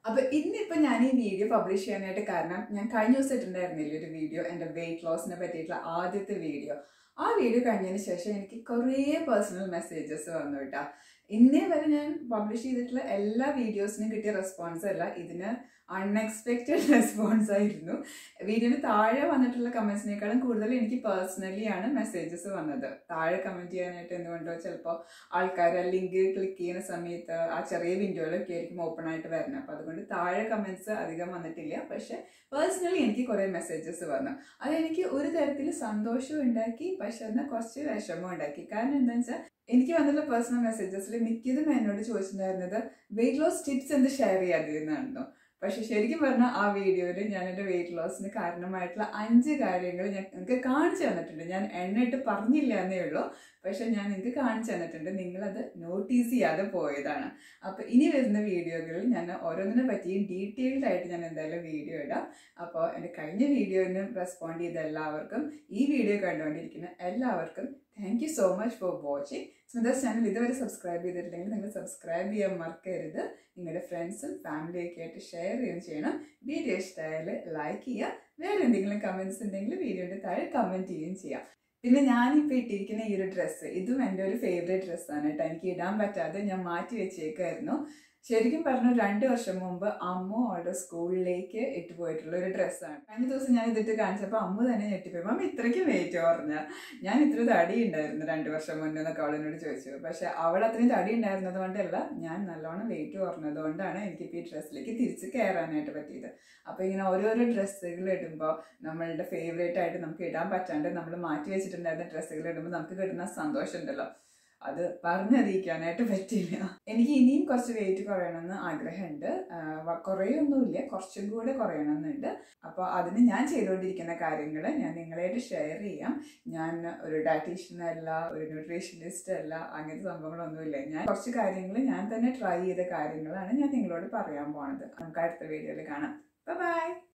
അപ്പൊ ഇന്നിപ്പോ ഞാൻ ഈ വീഡിയോ പബ്ലിഷ് ചെയ്യാനായിട്ട് കാരണം ഞാൻ കഴിഞ്ഞ ദിവസം ഇട്ടിട്ടുണ്ടായിരുന്നില്ല ഒരു വീഡിയോ എന്റെ വെയിറ്റ് ലോസിനെ പറ്റിയിട്ടുള്ള ആദ്യത്തെ വീഡിയോ ആ വീഡിയോ കഴിഞ്ഞതിന് ശേഷം എനിക്ക് കുറേ പേഴ്സണൽ മെസ്സേജസ് വന്നു കേട്ടോ ഇന്നേ വരെ ഞാൻ പബ്ലിഷ് ചെയ്തിട്ടുള്ള എല്ലാ വീഡിയോസിനും കിട്ടിയ റെസ്പോൺസ് അല്ല ഇതിന് അൺഎക്സ്പെക്റ്റഡ് റെസ്പോൺസ് ആയിരുന്നു വീഡിയോന് താഴെ വന്നിട്ടുള്ള കമൻസിനേക്കാളും കൂടുതൽ എനിക്ക് പേഴ്സണലി ആണ് മെസ്സേജസ് വന്നത് താഴെ കമൻറ്റ് ചെയ്യാനായിട്ട് എന്തുകൊണ്ടോ ചിലപ്പോൾ ആൾക്കാർ ആ ലിങ്ക് ക്ലിക്ക് ചെയ്യുന്ന സമയത്ത് ആ ചെറിയ വിൻഡോയിലൊക്കെ ആയിരിക്കും ഓപ്പൺ ആയിട്ട് വരുന്നത് അപ്പോൾ അതുകൊണ്ട് താഴെ കമൻസ് അധികം വന്നിട്ടില്ല പക്ഷെ പേഴ്സണലി എനിക്ക് കുറേ മെസ്സേജസ് വന്നു അതെനിക്ക് ഒരു തരത്തിൽ സന്തോഷവും ഉണ്ടാക്കി പക്ഷെ എന്നാൽ കുറച്ച് വിഷമം ഉണ്ടാക്കി കാരണം എന്താണെന്ന് വെച്ചാൽ എനിക്ക് വന്നിട്ടുള്ള പേഴ്സണൽ മെസ്സേജസിൽ മിക്കതും എന്നോട് ചോദിച്ചിട്ടുണ്ടായിരുന്നത് വെയിറ്റ് ലോസ് ടിപ്സ് എന്ത് ഷെയർ ചെയ്യാതിരുന്നായിരുന്നു പക്ഷെ ശരിക്കും പറഞ്ഞാൽ ആ വീഡിയോയിൽ ഞാൻ എൻ്റെ വെയിറ്റ് ലോസിന് കാരണമായിട്ടുള്ള അഞ്ച് കാര്യങ്ങൾ ഞാൻ നിങ്ങൾക്ക് കാണിച്ചു തന്നിട്ടുണ്ട് ഞാൻ എണ്ണിട്ട് പറഞ്ഞില്ല എന്നേ ഉള്ളൂ പക്ഷെ ഞാൻ നിങ്ങൾക്ക് കാണിച്ചു തന്നിട്ടുണ്ട് നിങ്ങളത് നോട്ടീസ് ചെയ്യാതെ പോയതാണ് അപ്പോൾ ഇനി വരുന്ന വീഡിയോകളിൽ ഞാൻ ഓരോന്നിനെ പറ്റിയും ഡീറ്റെയിൽഡ് ആയിട്ട് ഞാൻ എന്തായാലും വീഡിയോ ഇടാം അപ്പോൾ എൻ്റെ കഴിഞ്ഞ വീഡിയോയിനും റെസ്പോണ്ട് ചെയ്ത എല്ലാവർക്കും ഈ വീഡിയോ കണ്ടുകൊണ്ടിരിക്കുന്ന എല്ലാവർക്കും thank you so much for watching Smitha's channel ഇതുവരെ സബ്സ്ക്രൈബ് ചെയ്തിട്ടില്ലെങ്കിൽ നിങ്ങൾ സബ്സ്ക്രൈബ് ചെയ്യാൻ മറക്കരുത് നിങ്ങളുടെ ഫ്രണ്ട്സും ഫാമിലിയൊക്കെ ആയിട്ട് ഷെയർ ചെയ്യുകയും ചെയ്യണം വീഡിയോ ഇഷ്ടമായാൽ ലൈക്ക് ചെയ്യുക വേറെ എന്തെങ്കിലും കമൻസ് ഉണ്ടെങ്കിൽ വീഡിയോയുടെ താഴെ കമൻറ്റ് ചെയ്യുകയും ചെയ്യാം പിന്നെ ഞാനിപ്പോൾ ഇട്ടിരിക്കുന്ന ഈ ഒരു ഡ്രസ്സ് ഇതും എൻ്റെ ഒരു ഫേവറേറ്റ് ഡ്രസ്സാണ് കേട്ടോ എനിക്ക് ഇടാൻ പറ്റാതെ ഞാൻ മാറ്റി വെച്ചേക്കായിരുന്നു ശരിക്കും പറഞ്ഞു രണ്ട് വർഷം മുമ്പ് അമ്മു അവളുടെ സ്കൂളിലേക്ക് ഇട്ട് പോയിട്ടുള്ള ഒരു ഡ്രസ്സാണ് കഴിഞ്ഞ ദിവസം ഞാൻ ഇതിട്ട് കാണിച്ചപ്പോൾ അമ്മ തന്നെ ഞെട്ടിപ്പോയി അമ്മ ഇത്രയ്ക്കും വെയിറ്റ് പറഞ്ഞ ഞാൻ ഇത്ര തടി ഉണ്ടായിരുന്നു രണ്ട് വർഷം മുന്നേ എന്നൊക്കെ അവളിനോട് ചോദിച്ചു പക്ഷെ അവൾ അത്രയും തടി ഉണ്ടായിരുന്നത് കൊണ്ടല്ല ഞാൻ നല്ലോണം വെയിറ്റ് കുറഞ്ഞത് കൊണ്ടാണ് എനിക്കിപ്പോൾ ഈ ഡ്രസ്സിലേക്ക് തിരിച്ച് കയറാനായിട്ട് പറ്റിയത് അപ്പോൾ ഇങ്ങനെ ഓരോരോ ഡ്രസ്സുകൾ ഇടുമ്പോൾ നമ്മളുടെ ഫേവറേറ്റ് ആയിട്ട് നമുക്ക് ഇടാൻ പറ്റാണ്ട് നമ്മൾ മാറ്റി വെച്ചിട്ടുണ്ടായിരുന്ന ഡ്രസ്സുകൾ ഇടുമ്പോൾ നമുക്ക് കിട്ടുന്ന സന്തോഷം ഉണ്ടല്ലോ അത് പറഞ്ഞറിയിക്കാനായിട്ട് പറ്റില്ല എനിക്ക് ഇനിയും കുറച്ച് വെയിറ്റ് കുറയണമെന്ന് ആഗ്രഹമുണ്ട് കുറയൊന്നുമില്ല കുറച്ചും കൂടെ കുറയണമെന്നുണ്ട് അപ്പോൾ അതിന് ഞാൻ ചെയ്തുകൊണ്ടിരിക്കുന്ന കാര്യങ്ങൾ ഞാൻ നിങ്ങളായിട്ട് ഷെയർ ചെയ്യാം ഞാൻ ഒരു ഡയറ്റീഷ്യൻ അല്ല ഒരു ന്യൂട്രീഷനിസ്റ്റ് അല്ല അങ്ങനത്തെ സംഭവങ്ങളൊന്നുമില്ല ഞാൻ കുറച്ച് കാര്യങ്ങൾ ഞാൻ തന്നെ ട്രൈ ചെയ്ത കാര്യങ്ങളാണ് ഞാൻ നിങ്ങളോട് പറയാൻ പോണത് നമുക്ക് അടുത്ത വീഡിയോയിൽ കാണാം ബൈ